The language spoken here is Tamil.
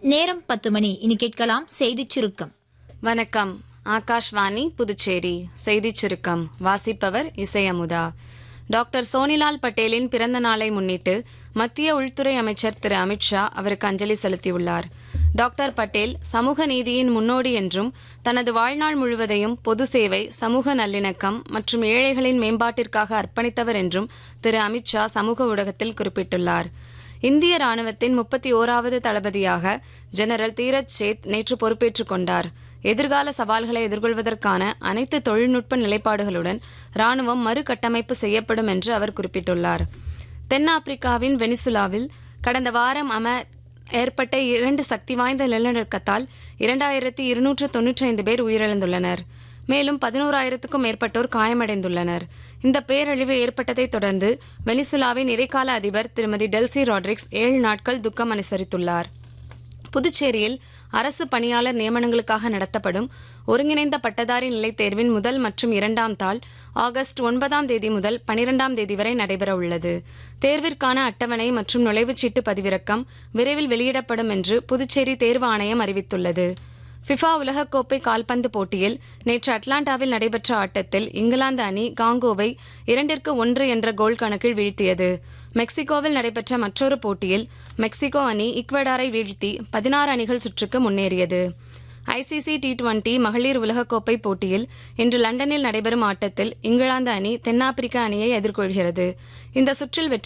நேரம் பத்து மணி இனி கேட்கலாம் செய்திச் சுருக்கம் வணக்கம் ஆகாஷ்வாணி புதுச்சேரி செய்திச் சுருக்கம் வாசிப்பவர் இசையமுதா டாக்டர் சோனிலால் பட்டேலின் பிறந்த நாளை முன்னிட்டு மத்திய உள்துறை அமைச்சர் திரு அமித்ஷா அவருக்கு அஞ்சலி செலுத்தியுள்ளார் டாக்டர் பட்டேல் சமூக நீதியின் முன்னோடி என்றும் தனது வாழ்நாள் முழுவதையும் பொது சேவை சமூக நல்லிணக்கம் மற்றும் ஏழைகளின் மேம்பாட்டிற்காக அர்ப்பணித்தவர் என்றும் திரு அமித்ஷா சமூக ஊடகத்தில் குறிப்பிட்டுள்ளார் இந்திய ராணுவத்தின் முப்பத்தி ஓராவது தளபதியாக ஜெனரல் தீரஜ் சேத் நேற்று பொறுப்பேற்றுக் கொண்டார் எதிர்கால சவால்களை எதிர்கொள்வதற்கான அனைத்து தொழில்நுட்ப நிலைப்பாடுகளுடன் ராணுவம் மறுகட்டமைப்பு செய்யப்படும் என்று அவர் குறிப்பிட்டுள்ளார் தென்னாப்பிரிக்காவின் வெனிசுலாவில் கடந்த வாரம் அம ஏற்பட்ட இரண்டு சக்தி வாய்ந்த நிலநடுக்கத்தால் இரண்டாயிரத்தி இருநூற்று தொன்னூற்றி ஐந்து பேர் உயிரிழந்துள்ளனர் மேலும் பதினோராயிரத்துக்கும் மேற்பட்டோர் காயமடைந்துள்ளனர் இந்த பேரழிவு ஏற்பட்டதைத் தொடர்ந்து வெனிசுலாவின் இடைக்கால அதிபர் திருமதி டெல்சி ராட்ரிக்ஸ் ஏழு நாட்கள் துக்கம் அனுசரித்துள்ளார் புதுச்சேரியில் அரசு பணியாளர் நியமனங்களுக்காக நடத்தப்படும் ஒருங்கிணைந்த பட்டதாரி நிலைத் தேர்வின் முதல் மற்றும் இரண்டாம் தாள் ஆகஸ்ட் ஒன்பதாம் தேதி முதல் பனிரெண்டாம் தேதி வரை நடைபெறவுள்ளது தேர்விற்கான அட்டவணை மற்றும் நுழைவுச்சீட்டு பதிவிறக்கம் விரைவில் வெளியிடப்படும் என்று புதுச்சேரி தேர்வு ஆணையம் அறிவித்துள்ளது ஃபிஃபா உலகக்கோப்பை கால்பந்து போட்டியில் நேற்று அட்லாண்டாவில் நடைபெற்ற ஆட்டத்தில் இங்கிலாந்து அணி காங்கோவை இரண்டிற்கு ஒன்று என்ற கோல் கணக்கில் வீழ்த்தியது மெக்சிகோவில் நடைபெற்ற மற்றொரு போட்டியில் மெக்சிகோ அணி ஈக்வடாரை வீழ்த்தி பதினாறு அணிகள் சுற்றுக்கு முன்னேறியது ஐசிசி டி டுவெண்டி மகளிர் உலகக்கோப்பை போட்டியில் இன்று லண்டனில் நடைபெறும் ஆட்டத்தில் இங்கிலாந்து அணி தென்னாப்பிரிக்க அணியை எதிர்கொள்கிறது இந்த சுற்றில் வெற்றி